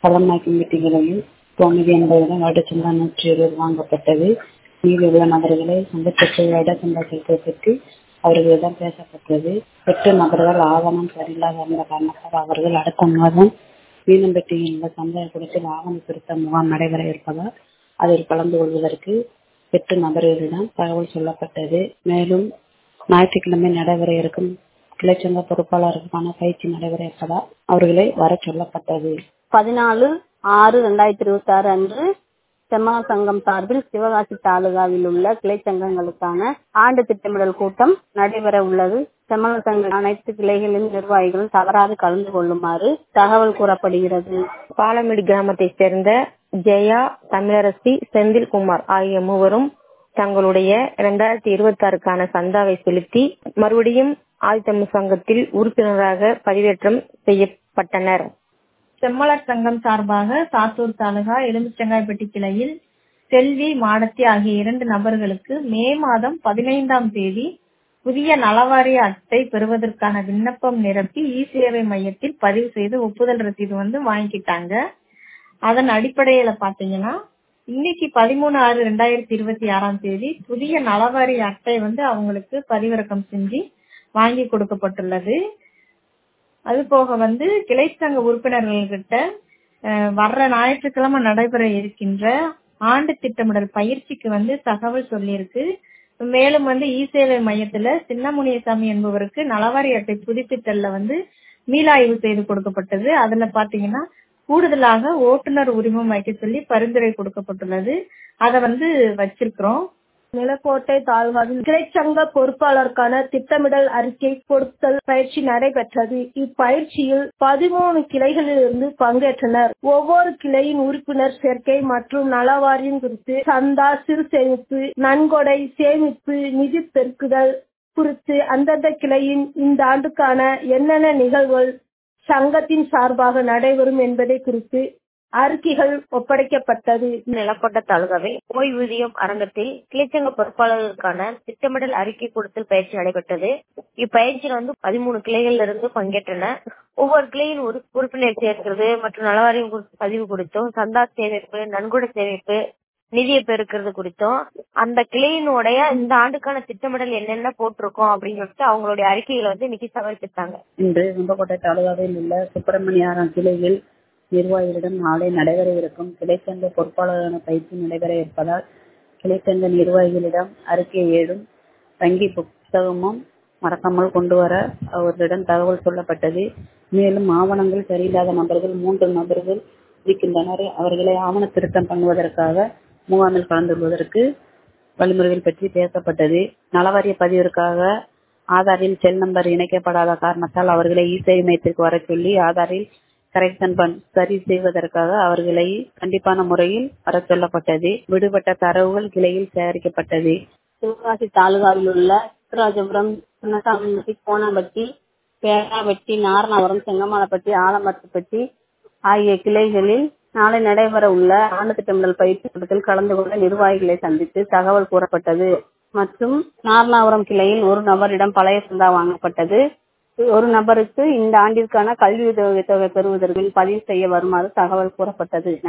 பழம்நாய்க்கு மீட்டிங்கிலையும் தொண்ணூறு எண்பதுடன் வருடச்சந்தா நூற்றி இருபது வாங்கப்பட்டது மீதி உள்ள நபர்களை சங்கத்திற்கு வருடச்சந்தா செலுத்த பற்றி அவர்களிடம் பேசப்பட்டது எட்டு நபர்கள் ஆவணம் சரியில்லாத இருந்த காரணத்தால் அவர்கள் அடுத்த மாதம் வீணம்பட்டியில் உள்ள சமுதாய கூடத்தில் ஆவண திருத்த முகாம் நடைபெற இருப்பதால் அதில் கலந்து கொள்வதற்கு எட்டு நபர்களிடம் தகவல் சொல்லப்பட்டது மேலும் ஞாயிற்றுக்கிழமை நடைபெற இருக்கும் கிளைச்சங்க பொறுப்பாளருக்கான பயிற்சி நடைபெற இருப்பதால் அவர்களை வர சொல்லப்பட்டது பதினாலு ஆறு ரெண்டாயிரத்தி இருபத்தி ஆறு அன்று செம்மா சங்கம் சார்பில் சிவகாசி தாலுகாவில் உள்ள கிளை சங்கங்களுக்கான ஆண்டு திட்டமிடல் கூட்டம் நடைபெற உள்ளது செம்மல சங்க அனைத்து கிளைகளின் நிர்வாகிகளும் தவறாது கலந்து கொள்ளுமாறு தகவல் கூறப்படுகிறது பாலமேடு கிராமத்தை சேர்ந்த ஜெயா தமிழரசி செந்தில்குமார் ஆகிய மூவரும் தங்களுடைய இரண்டாயிரத்தி இருபத்தி ஆறுக்கான சந்தாவை செலுத்தி மறுபடியும் ஆதித்தமிழ் சங்கத்தில் உறுப்பினராக பதிவேற்றம் செய்யப்பட்டனர் செம்மலர் சங்கம் சார்பாக சாத்தூர் தாலுகா எலுமிச்சங்காய்பட்டி கிளையில் செல்வி மாடத்தி ஆகிய இரண்டு நபர்களுக்கு மே மாதம் பதினைந்தாம் தேதி புதிய நலவாரிய அட்டை பெறுவதற்கான விண்ணப்பம் நிரப்பி இ சேவை மையத்தில் பதிவு செய்து ஒப்புதல் ரசீது வந்து வாங்கிக்கிட்டாங்க அதன் அடிப்படையில பாத்தீங்கன்னா இன்னைக்கு பதிமூணு ஆறு ரெண்டாயிரத்தி இருபத்தி ஆறாம் தேதி புதிய நலவாரிய அட்டை வந்து அவங்களுக்கு பதிவிறக்கம் செஞ்சு வாங்கி கொடுக்கப்பட்டுள்ளது அது போக வந்து கிளைச்சங்க உறுப்பினர்கள்கிட்ட வர்ற ஞாயிற்றுக்கிழமை நடைபெற இருக்கின்ற ஆண்டு திட்டமிடல் பயிற்சிக்கு வந்து தகவல் சொல்லியிருக்கு மேலும் வந்து இ சேவை மையத்துல சின்னமுனியசாமி என்பவருக்கு நலவாரி அட்டை புதுப்பித்தல்ல வந்து மீளாய்வு செய்து கொடுக்கப்பட்டது அதுல பாத்தீங்கன்னா கூடுதலாக ஓட்டுநர் உரிமம் வைக்க சொல்லி பரிந்துரை கொடுக்கப்பட்டுள்ளது அதை வந்து வச்சிருக்கிறோம் நிலக்கோட்டை தாலுகாவில் கிளைச்சங்க பொறுப்பாளருக்கான திட்டமிடல் அறிக்கை கொடுத்தல் பயிற்சி நடைபெற்றது இப்பயிற்சியில் பதிமூணு கிளைகளிலிருந்து பங்கேற்றனர் ஒவ்வொரு கிளையின் உறுப்பினர் சேர்க்கை மற்றும் நலவாரியம் குறித்து சந்தா சிறு சேமிப்பு நன்கொடை சேமிப்பு நிதி பெருக்குதல் குறித்து அந்தந்த கிளையின் இந்த ஆண்டுக்கான என்னென்ன நிகழ்வுகள் சங்கத்தின் சார்பாக நடைபெறும் என்பதை குறித்து அறிக்கைகள் ஒப்படைக்கப்பட்டது நிலக்கோட்டை தாலுகாவில் ஓய்வூதியம் அரங்கத்தில் கிளைச்சங்க பொறுப்பாளர்களுக்கான திட்டமிடல் அறிக்கை கொடுத்தல் பயிற்சி நடைபெற்றது இப்பயிற்சியில் வந்து பதிமூணு கிளைகள்ல இருந்து பங்கேற்றனர் ஒவ்வொரு கிளையின் ஒரு உறுப்பினர் சேர்க்கிறது மற்றும் நலவாரியம் பதிவு குறித்தும் சந்தா சேமிப்பு நன்கொடை சேமிப்பு நிதியை பெருக்கிறது குறித்தும் அந்த கிளையினுடைய இந்த ஆண்டுக்கான திட்டமிடல் என்னென்ன போட்டிருக்கோம் அப்படின்னு சொல்லிட்டு அவங்களுடைய அறிக்கைகளை வந்து இன்னைக்கு சமர்ப்பித்தாங்க இன்று வெம்பக்கோட்டை தாலுகாவில் உள்ள சுப்பிரமணியாரம் கிளையில் நிர்வாகிகளிடம் நாளை நடைபெற இருக்கும் கிளைச்சங்க பொறுப்பாளரான பயிற்சி நடைபெற இருப்பதால் கிளைச்சங்க நிர்வாகிகளிடம் அறிக்கை ஏதும் வங்கி புத்தகமும் மறக்காமல் கொண்டு வர அவர்களிடம் தகவல் சொல்லப்பட்டது மேலும் ஆவணங்கள் சரியில்லாத நபர்கள் மூன்று நபர்கள் இருக்கின்றனர் அவர்களை ஆவண திருத்தம் பண்ணுவதற்காக முகாமில் கலந்து கொள்வதற்கு வழிமுறைகள் பற்றி பேசப்பட்டது நலவாரிய பதிவிற்காக ஆதாரில் செல் நம்பர் இணைக்கப்படாத காரணத்தால் அவர்களை இ சேவை மையத்திற்கு வர சொல்லி ஆதாரில் கரெக்ஷன் பண் சரி செய்வதற்காக அவர்களை கண்டிப்பான முறையில் வர சொல்லப்பட்டது விடுபட்ட தரவுகள் கிளையில் சேகரிக்கப்பட்டது சிவகாசி தாலுகாவில் உள்ள ராஜபுரம் சின்னசாமி கோணாம்பட்டி பேராவட்டி நாரணாபுரம் செங்கமாலப்பட்டி ஆலமரத்துப்பட்டி ஆகிய கிளைகளில் நாளை நடைபெற உள்ள ஆண்டு திட்டமிடல் பயிற்சி கூட்டத்தில் கலந்து கொண்ட நிர்வாகிகளை சந்தித்து தகவல் கூறப்பட்டது மற்றும் நாரணாபுரம் கிளையில் ஒரு நபரிடம் பழைய சந்தா வாங்கப்பட்டது ஒரு நபருக்கு இந்த ஆண்டிற்கான கல்வி உதவி தொகை பெறுவதற்கு பதிவு செய்ய வருமாறு தகவல் கூறப்பட்டது